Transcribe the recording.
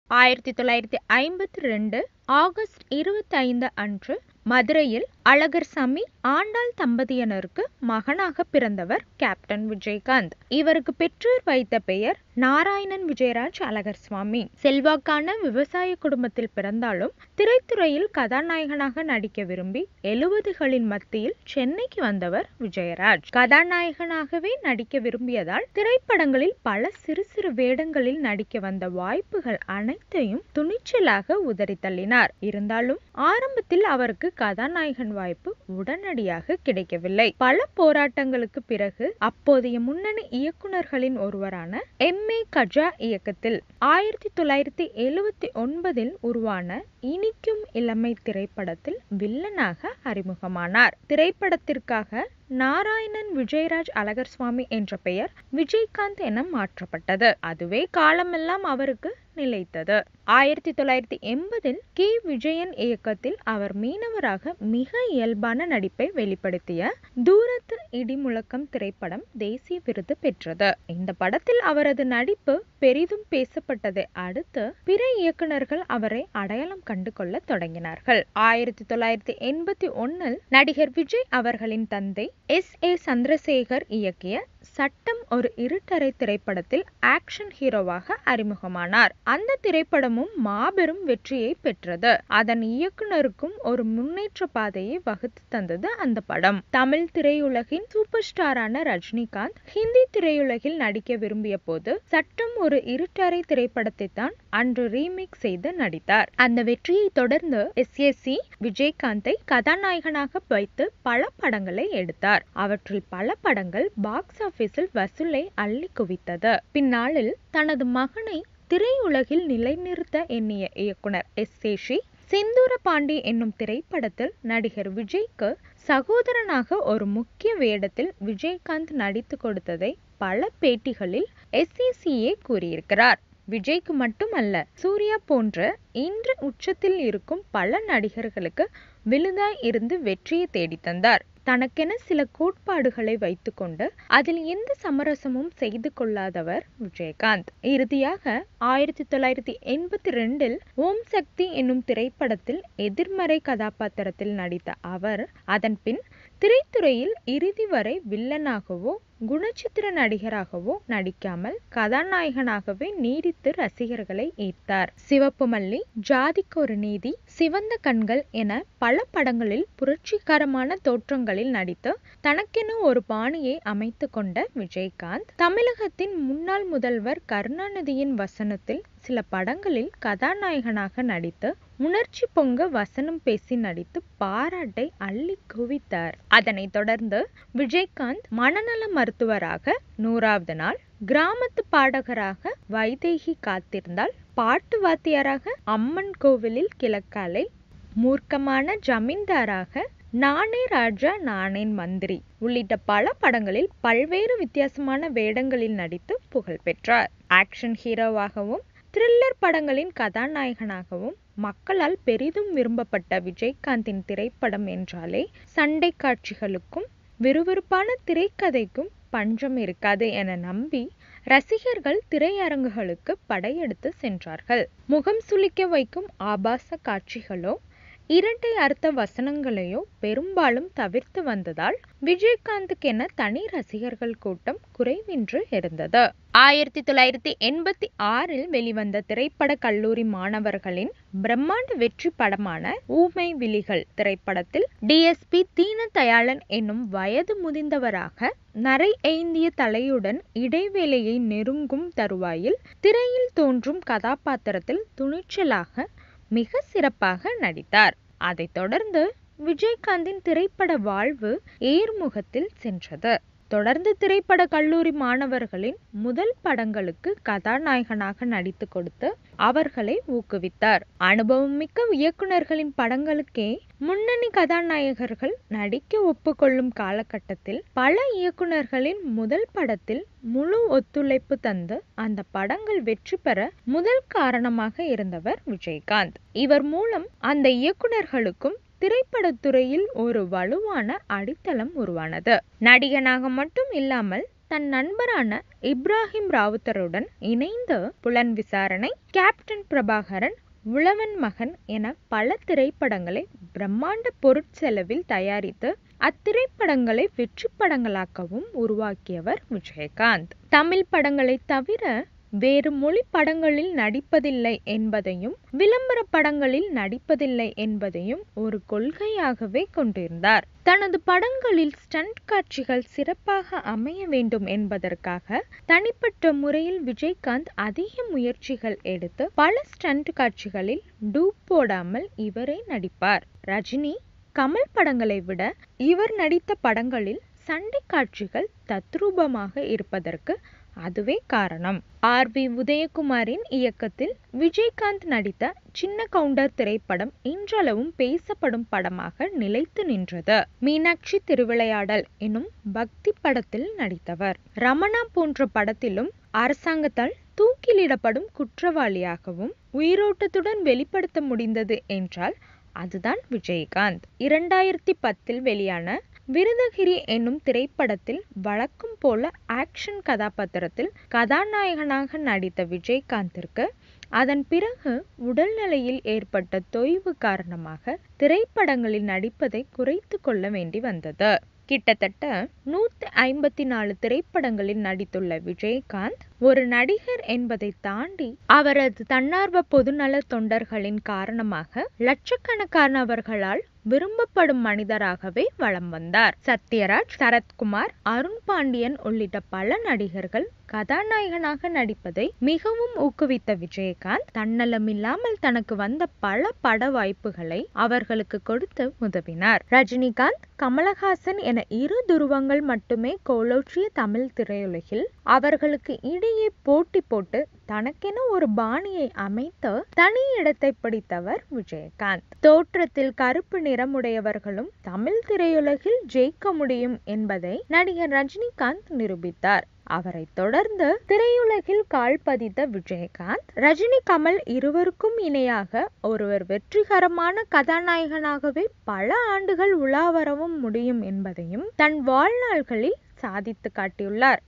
ஆயிரத்தி தொள்ளாயிரத்தி ஐம்பத்தி ரெண்டு ஆகஸ்ட் இருபத்தி ஐந்து அன்று மதுரையில் அழகர்சாமி ஆண்டாள் தம்பதியினருக்கு மகனாக பிறந்தவர் கேப்டன் விஜயகாந்த் இவருக்கு பெற்றோர் வைத்த பெயர் நாராயணன் விஜயராஜ் அழகர்சுவாமி செல்வாக்கான விவசாய குடும்பத்தில் பிறந்தாலும் திரைத்துறையில் கதாநாயகனாக நடிக்க விரும்பி எழுபதுகளின் மத்தியில் சென்னைக்கு வந்தவர் விஜயராஜ் கதாநாயகனாகவே நடிக்க விரும்பியதால் திரைப்படங்களில் பல சிறு சிறு வேடங்களில் நடிக்க வந்த வாய்ப்புகள் அனைத்தையும் துணிச்சலாக உதறி தள்ளினார் இருந்தாலும் ஆரம்பத்தில் அவருக்கு கதாநாயகன் வாய்ப்பு உடனடியாக கிடைக்கவில்லை பல போராட்டங்களுக்கு பிறகு அப்போதைய முன்னணி இயக்குனர்களின் ஒருவரான எம் ஏ கஜா இயக்கத்தில் ஆயிரத்தி தொள்ளாயிரத்தி எழுவத்தி ஒன்பதில் உருவான இனிக்கும் இளமை திரைப்படத்தில் வில்லனாக அறிமுகமானார் திரைப்படத்திற்காக நாராயணன் விஜயராஜ் அழகர்சுவாமி என்ற பெயர் விஜயகாந்த் என மாற்றப்பட்டது அதுவே காலமெல்லாம் அவருக்கு நிலைத்தது ஆயிரத்தி தொள்ளாயிரத்தி எண்பதில் கே விஜயன் இயக்கத்தில் அவர் மீனவராக மிக இயல்பான நடிப்பை வெளிப்படுத்திய தூரத்து இடிமுழக்கம் திரைப்படம் தேசிய விருது பெற்றது இந்த படத்தில் அவரது நடிப்பு பெரிதும் பேசப்பட்டதை அடுத்து பிற இயக்குனர்கள் அவரை அடையாளம் கண்டு கொள்ள தொடங்கினார்கள் ஆயிரத்தி தொள்ளாயிரத்தி எண்பத்தி ஒன்னில் நடிகர் விஜய் அவர்களின் தந்தை எஸ் ஏ சந்திரசேகர் இயக்கிய சட்டம் ஒரு இருட்டறை திரைப்படத்தில் ஆக்ஷன் ஹீரோவாக அறிமுகமானார் அந்த திரைப்படமும் மாபெரும் வெற்றியை பெற்றது அதன் இயக்குனருக்கும் ஒரு முன்னேற்ற பாதையை வகுத்து தந்தது அந்த படம் தமிழ் திரையுலகின் சூப்பர் ஸ்டாரான ரஜினிகாந்த் ஹிந்தி திரையுலகில் நடிக்க விரும்பிய போது சட்டம் ஒரு இருட்டறை திரைப்படத்தை தான் அன்று ரீமேக் செய்து நடித்தார் அந்த வெற்றியை தொடர்ந்து எஸ் ஏ சி விஜயகாந்தை கதாநாயகனாக வைத்து பல படங்களை எடுத்தார் அவற்றில் பல படங்கள் பாக்ஸ் ஆபீஸில் வசூலை அள்ளி குவித்தது பின்னாளில் தனது மகனை திரையுலகில் நிலைநிறுத்த எண்ணிய இயக்குனர் எஸ் சேஷி செந்தூர பாண்டி என்னும் திரைப்படத்தில் நடிகர் விஜய்க்கு சகோதரனாக ஒரு முக்கிய வேடத்தில் விஜயகாந்த் நடித்து கொடுத்ததை பல பேட்டிகளில் எஸ்இசிஏ கூறியிருக்கிறார் விஜய்க்கு மட்டுமல்ல சூர்யா போன்ற இன்று உச்சத்தில் இருக்கும் பல நடிகர்களுக்கு விழுதாய் இருந்து வெற்றியை தேடி தந்தார் தனக்கென சில கோட்பாடுகளை வைத்துக்கொண்டு அதில் எந்த சமரசமும் செய்து கொள்ளாதவர் விஜயகாந்த் இறுதியாக ஆயிரத்தி தொள்ளாயிரத்தி எண்பத்தி ரெண்டில் ஓம் சக்தி என்னும் திரைப்படத்தில் எதிர்மறை கதாபாத்திரத்தில் நடித்த அவர் அதன் பின் திரைத்துறையில் இறுதி வரை வில்லனாகவோ குணச்சித்திர நடிகராகவோ நடிக்காமல் கதாநாயகனாகவே நீடித்து ரசிகர்களை ஈர்த்தார் சிவப்பு மல்லி ஜாதிக்கு ஒரு நீதி சிவந்த கண்கள் என பல படங்களில் புரட்சிகரமான தோற்றங்களில் நடித்து தனக்கென ஒரு பாணியை அமைத்து கொண்ட விஜயகாந்த் தமிழகத்தின் முன்னாள் முதல்வர் கருணாநிதியின் வசனத்தில் சில படங்களில் கதாநாயகனாக நடித்து உணர்ச்சி பொங்க வசனம் பேசி நடித்து பாராட்டை அள்ளி குவித்தார் அதனைத் தொடர்ந்து விஜயகாந்த் மனநல மருத்துவராக நூறாவது நாள் கிராமத்து பாடகராக வைதேகி காத்திருந்தால் பாட்டு வாத்தியாராக அம்மன் கோவிலில் கிழக்காலை மூர்க்கமான ஜமீன்தாராக நானே ராஜா நானேன் மந்திரி உள்ளிட்ட பல படங்களில் பல்வேறு வித்தியாசமான வேடங்களில் நடித்து புகழ் பெற்றார் ஆக்ஷன் ஹீரோவாகவும் த்ரில்லர் படங்களின் கதாநாயகனாகவும் மக்களால் பெரிதும் விரும்பப்பட்ட விஜயகாந்தின் திரைப்படம் என்றாலே சண்டை காட்சிகளுக்கும் விறுவிறுப்பான திரைக்கதைக்கும் பஞ்சம் இருக்காது என நம்பி ரசிகர்கள் திரையரங்குகளுக்கு படையெடுத்து சென்றார்கள் முகம் சுளிக்க வைக்கும் ஆபாச காட்சிகளோ இரட்டை அர்த்த வசனங்களையோ பெரும்பாலும் தவிர்த்து வந்ததால் விஜயகாந்துக்கென தனி ரசிகர்கள் கூட்டம் குறைவின்றி இருந்தது ஆயிரத்தி தொள்ளாயிரத்தி எண்பத்தி ஆறில் வெளிவந்த திரைப்பட கல்லூரி மாணவர்களின் பிரம்மாண்ட வெற்றி படமான ஊமை விழிகள் திரைப்படத்தில் டிஎஸ்பி தீனதயாளன் என்னும் வயது முதிர்ந்தவராக நரை எய்ந்திய தலையுடன் இடைவேளையை நெருங்கும் தருவாயில் திரையில் தோன்றும் கதாபாத்திரத்தில் துணிச்சலாக மிக சிறப்பாக நடித்தார் அதைத் தொடர்ந்து விஜயகாந்தின் திரைப்பட வாழ்வு ஏர்முகத்தில் சென்றது தொடர்ந்து திரைப்பட கல்லூரி மாணவர்களின் முதல் படங்களுக்கு கதாநாயகனாக நடித்து கொடுத்து அவர்களை ஊக்குவித்தார் அனுபவம் மிக்க இயக்குநர்களின் படங்களுக்கே முன்னணி கதாநாயகர்கள் நடிக்க ஒப்புக்கொள்ளும் காலகட்டத்தில் பல இயக்குநர்களின் முதல் படத்தில் முழு ஒத்துழைப்பு தந்து அந்த படங்கள் வெற்றி பெற முதல் காரணமாக இருந்தவர் விஜயகாந்த் இவர் மூலம் அந்த இயக்குநர்களுக்கும் திரைப்படத்துறையில் ஒரு வலுவான அடித்தளம் உருவானது நடிகனாக மட்டும் இல்லாமல் தன் நண்பரான இப்ராஹிம் ராவுத்தருடன் இணைந்து புலன் விசாரணை கேப்டன் பிரபாகரன் உழவன் மகன் என பல திரைப்படங்களை பிரம்மாண்ட பொருட்செலவில் தயாரித்து அத்திரைப்படங்களை வெற்றி படங்களாக்கவும் உருவாக்கியவர் விஜயகாந்த் தமிழ் படங்களை தவிர வேறு மொழி படங்களில் நடிப்பதில்லை என்பதையும் விளம்பர படங்களில் நடிப்பதில்லை என்பதையும் ஒரு கொள்கையாகவே கொண்டிருந்தார் தனது படங்களில் ஸ்டண்ட் காட்சிகள் சிறப்பாக அமைய வேண்டும் என்பதற்காக தனிப்பட்ட முறையில் விஜயகாந்த் அதிக முயற்சிகள் எடுத்து பல ஸ்டண்ட் காட்சிகளில் டூப் போடாமல் இவரே நடிப்பார் ரஜினி கமல் படங்களை விட இவர் நடித்த படங்களில் சண்டை காட்சிகள் தத்ரூபமாக இருப்பதற்கு அதுவே காரணம் ஆர் வி உதயகுமாரின் இயக்கத்தில் விஜயகாந்த் நடித்த சின்ன கவுண்டர் திரைப்படம் இன்றளவும் பேசப்படும் படமாக நிலைத்து நின்றது மீனாட்சி திருவிளையாடல் எனும் பக்தி படத்தில் நடித்தவர் ரமணா போன்ற படத்திலும் அரசாங்கத்தால் தூக்கிலிடப்படும் குற்றவாளியாகவும் உயிரோட்டத்துடன் வெளிப்படுத்த முடிந்தது என்றால் அதுதான் விஜயகாந்த் இரண்டாயிரத்தி பத்தில் வெளியான விருதகிரி என்னும் திரைப்படத்தில் வழக்கம் போல ஆக்ஷன் கதாபாத்திரத்தில் கதாநாயகனாக நடித்த விஜயகாந்திற்கு அதன் பிறகு உடல்நிலையில் ஏற்பட்ட தொய்வு காரணமாக திரைப்படங்களில் நடிப்பதை குறைத்து கொள்ள வேண்டி வந்தது கிட்டத்தட்ட நூத்தி ஐம்பத்தி நாலு திரைப்படங்களில் நடித்துள்ள விஜயகாந்த் ஒரு நடிகர் என்பதை தாண்டி அவரது தன்னார்வ பொதுநல தொண்டர்களின் காரணமாக லட்சக்கணக்கானவர்களால் விரும்பப்படும் மனிதராகவே வலம் வந்தார் சத்யராஜ் சரத்குமார் அருண் பாண்டியன் உள்ளிட்ட பல நடிகர்கள் கதாநாயகனாக நடிப்பதை மிகவும் ஊக்குவித்த விஜயகாந்த் தன்னலமில்லாமல் தனக்கு வந்த பல பட வாய்ப்புகளை அவர்களுக்கு கொடுத்து உதவினார் ரஜினிகாந்த் கமலஹாசன் என இரு துருவங்கள் மட்டுமே கோலோற்றிய தமிழ் திரையுலகில் அவர்களுக்கு இடையே போட்டி போட்டு தனக்கென ஒரு பாணியை அமைத்து தனி இடத்தை பிடித்தவர் விஜயகாந்த் தோற்றத்தில் கருப்பு நிறமுடையவர்களும் தமிழ் திரையுலகில் ஜெயிக்க முடியும் என்பதை நடிகர் ரஜினிகாந்த் நிரூபித்தார் அவரை தொடர்ந்து திரையுலகில் கால் பதித்த விஜயகாந்த் ரஜினி கமல் இருவருக்கும் இணையாக ஒருவர் வெற்றிகரமான கதாநாயகனாகவே பல ஆண்டுகள் உலா வரவும் முடியும் என்பதையும் தன் வாழ்நாள்களில் சாதித்து காட்டியுள்ளார்